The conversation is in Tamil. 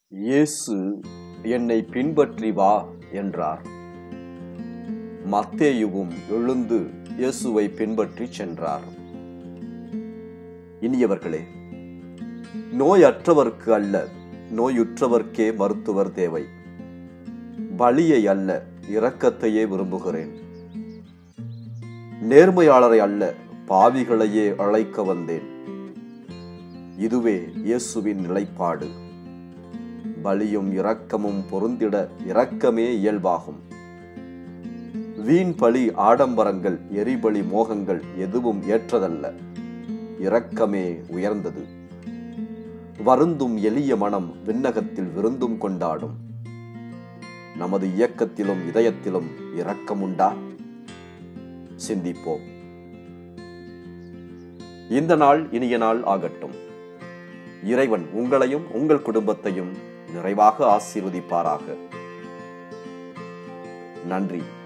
இயேசு என்னை பின்பற்றி வா என்றார் மத்தேயுவும் எழுந்து இயேசுவை பின்பற்றி சென்றார் இனியவர்களே நோயற்றவர்க்கு அல்ல நோயுற்றவர்க்கே மருத்துவர் தேவை பலியை அல்ல இரக்கத்தையே விரும்புகிறேன் நேர்மையாளரை அல்ல பாவிகளையே அழைக்க வந்தேன் இதுவே இயேசுவின் நிலைப்பாடு பலியும் இரக்கமும் பொருந்திட இரக்கமே இயல்பாகும் வீண் பலி ஆடம்பரங்கள் எரிபலி மோகங்கள் எதுவும் ஏற்றதல்ல இரக்கமே உயர்ந்தது வருந்தும் எளிய மனம் விண்ணகத்தில் விருந்தும் கொண்டாடும் நமது இயக்கத்திலும் இதயத்திலும் இரக்கமுண்டா சிந்திப்போம் இந்த நாள் இனிய நாள் ஆகட்டும் இறைவன் உங்களையும் உங்கள் குடும்பத்தையும் நிறைவாக ஆசீர்வதிப்பாராக நன்றி